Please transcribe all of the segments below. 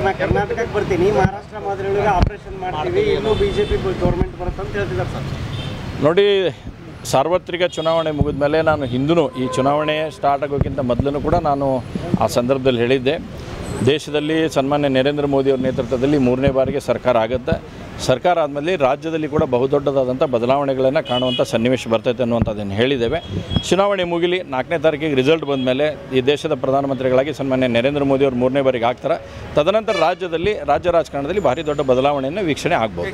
ನಾ ಕರ್ನಾಟಕಕ್ಕೆ ಬರ್ತೀನಿ ಮಹಾರಾಷ್ಟ್ರ ಮಾದರಿಯೊಳಗೆ ಆಪರೇಷನ್ ಮಾಡ್ತೀವಿ ಇನ್ನೂ ಬಿಜೆಪಿ ಗೌರ್ಮೆಂಟ್ ಬರುತ್ತೆ ಅಂತ ಹೇಳ್ತಿದ್ದಾರೆ ಸರ್ ನೋಡಿ ಸಾರ್ವತ್ರಿಕ ಚುನಾವಣೆ ಮುಗಿದ ಮೇಲೆ ನಾನು ಹಿಂದೂ ಈ ಚುನಾವಣೆ ಸ್ಟಾರ್ಟ್ ಆಗೋಕ್ಕಿಂತ ಮೊದಲು ಕೂಡ ನಾನು ಆ ಸಂದರ್ಭದಲ್ಲಿ ಹೇಳಿದ್ದೆ ದೇಶದಲ್ಲಿ ಸನ್ಮಾನ್ಯ ನರೇಂದ್ರ ಮೋದಿಯವರ ನೇತೃತ್ವದಲ್ಲಿ ಮೂರನೇ ಬಾರಿಗೆ ಸರ್ಕಾರ ಆಗುತ್ತೆ ಸರ್ಕಾರ ಆದಮೇಲೆ ರಾಜ್ಯದಲ್ಲಿ ಕೂಡ ಬಹುದೊಡ್ಡದಾದಂಥ ಬದಲಾವಣೆಗಳನ್ನು ಕಾಣುವಂಥ ಸನ್ನಿವೇಶ ಬರ್ತೈತೆ ಅನ್ನುವಂಥದ್ದನ್ನು ಹೇಳಿದ್ದೇವೆ ಚುನಾವಣೆ ಮುಗಿಲಿ ನಾಲ್ಕನೇ ತಾರೀಕಿಗೆ ರಿಸಲ್ಟ್ ಬಂದ ಮೇಲೆ ಈ ದೇಶದ ಪ್ರಧಾನಮಂತ್ರಿಗಳಾಗಿ ಸನ್ಮಾನ್ಯ ನರೇಂದ್ರ ಮೋದಿಯವರು ಮೂರನೇ ಬಾರಿಗೆ ಆಗ್ತಾರೆ ತದನಂತರ ರಾಜ್ಯದಲ್ಲಿ ರಾಜ್ಯ ರಾಜಕಾರಣದಲ್ಲಿ ಭಾರಿ ದೊಡ್ಡ ಬದಲಾವಣೆಯನ್ನು ವೀಕ್ಷಣೆ ಆಗ್ಬೋದು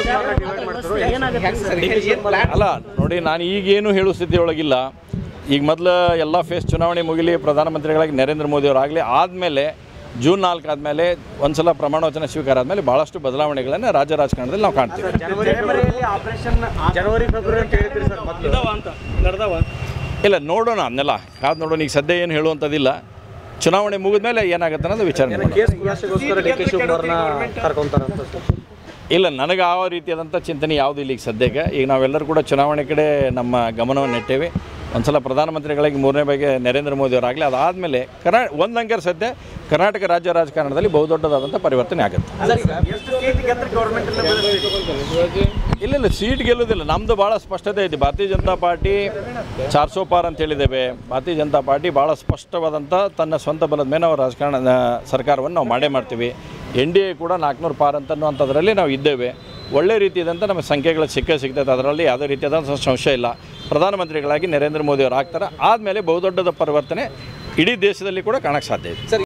ಅಲ್ಲ ನೋಡಿ ನಾನು ಈಗೇನು ಹೇಳೋ ಸ್ಥಿತಿಯೊಳಗಿಲ್ಲ ಈಗ ಮೊದಲು ಎಲ್ಲ ಫೇಸ್ ಚುನಾವಣೆ ಮುಗಿಲಿ ಪ್ರಧಾನಮಂತ್ರಿಗಳಾಗಿ ನರೇಂದ್ರ ಮೋದಿ ಅವರಾಗಲಿ ಆದಮೇಲೆ ಜೂನ್ ನಾಲ್ಕು ಆದಮೇಲೆ ಒಂದ್ಸಲ ಪ್ರಮಾಣ ವಚನ ಸ್ವೀಕಾರ ಆದಮೇಲೆ ಭಾಳಷ್ಟು ಬದಲಾವಣೆಗಳನ್ನು ರಾಜ್ಯ ರಾಜಕಾರಣದಲ್ಲಿ ನಾವು ಕಾಣ್ತೀವಿ ಜನವರಿ ಫೆಬ್ರವರಿಯಲ್ಲಿ ಆಪರೇಷನ್ ಜನವರಿ ಫೆಬ್ರವರಿ ಅಂತ ಹೇಳ್ತೀರಿ ಸರ್ ಮೊದಲು ಅಂತ ನಡೆದವ ಇಲ್ಲ ನೋಡೋಣ ಅದನ್ನೆಲ್ಲ ಕಾದು ನೋಡೋಣ ಈಗ ಸದ್ಯ ಏನು ಹೇಳುವಂಥದ್ದಿಲ್ಲ ಚುನಾವಣೆ ಮುಗಿದ ಮೇಲೆ ಏನಾಗುತ್ತೆ ಅನ್ನೋದು ವಿಚಾರಣೆ ಮಾಡೋಣ. ಕೇಸ್ ಖುಲಾಸೆಗೋಸ್ಕರ ಡಿ ಕೆ ಶಿವಕುಮಾರ್ನ ಕರ್ಕೊಂತಾರಂತ ಸರ್ ಇಲ್ಲ ನನಗೆ ಆ ರೀತಿಯಾದಂಥ ಚಿಂತನೆ ಯಾವುದು ಇಲ್ಲ ಈಗ ಸದ್ಯಕ್ಕೆ ಈಗ ನಾವೆಲ್ಲರೂ ಕೂಡ ಚುನಾವಣೆ ಕಡೆ ನಮ್ಮ ಗಮನವನ್ನು ನೆಟ್ಟೇವೆ ಒಂದ್ಸಲ ಪ್ರಧಾನಮಂತ್ರಿಗಳಾಗಿ ಮೂರನೇ ಬಾರಿಗೆ ನರೇಂದ್ರ ಮೋದಿ ಅವರಾಗಲಿ ಅದಾದಮೇಲೆ ಕರ್ನಾ ಒಂದು ಅಂಕರ್ ಸದ್ಯ ಕರ್ನಾಟಕ ರಾಜ್ಯ ರಾಜಕಾರಣದಲ್ಲಿ ಬಹುದೊಡ್ಡದಾದಂಥ ಪರಿವರ್ತನೆ ಆಗುತ್ತೆ ಎಷ್ಟು ಸೀಟ್ ಗೆದ್ರೆ ಗೌರ್ಮೆಂಟ್ ಇಲ್ಲ ಇಲ್ಲ ಸೀಟ್ ಗೆಲ್ಲೋದಿಲ್ಲ ನಮ್ಮದು ಭಾಳ ಸ್ಪಷ್ಟತೆ ಐತಿ ಭಾರತೀಯ ಜನತಾ ಪಾರ್ಟಿ ಚಾರ್ಸೋ ಪಾರ್ ಅಂತ ಹೇಳಿದ್ದೇವೆ ಭಾರತೀಯ ಜನತಾ ಪಾರ್ಟಿ ಭಾಳ ಸ್ಪಷ್ಟವಾದಂಥ ತನ್ನ ಸ್ವಂತ ಬಲದ ಮೇಲೆ ನಾವು ರಾಜಕಾರಣ ಆ, ಸರ್ಕಾರವನ್ನು ನಾವು ಮಾಡೇ ಮಾಡ್ತೀವಿ ಎನ್ ಡಿ ಎ ಕೂಡ ನಾಲ್ಕುನೂರು ಪಾರ್ ಅಂತನ್ನುವಂಥದ್ರಲ್ಲಿ ನಾವು ಇದ್ದೇವೆ ಒಳ್ಳೆ ರೀತಿಯಾದಂಥ ನಮ್ಮ ಸಂಖ್ಯೆಗಳು ಸಿಕ್ಕೇ ಸಿಗ್ತೈತೆ ಅದರಲ್ಲಿ ಯಾವುದೇ ರೀತಿಯಾದಂಥ ಸಂಶಯ ಇಲ್ಲ ಪ್ರಧಾನಮಂತ್ರಿಗಳಾಗಿ ನರೇಂದ್ರ ಮೋದಿ ಅವರು ಆಗ್ತಾರೆ ಆದಮೇಲೆ ಬಹುದೊಡ್ಡದ ಪರಿವರ್ತನೆ ಇಡೀ ದೇಶದಲ್ಲಿ ಕೂಡ ಕಾಣಕ್ಕೆ ಸಾಧ್ಯ ಇದೆ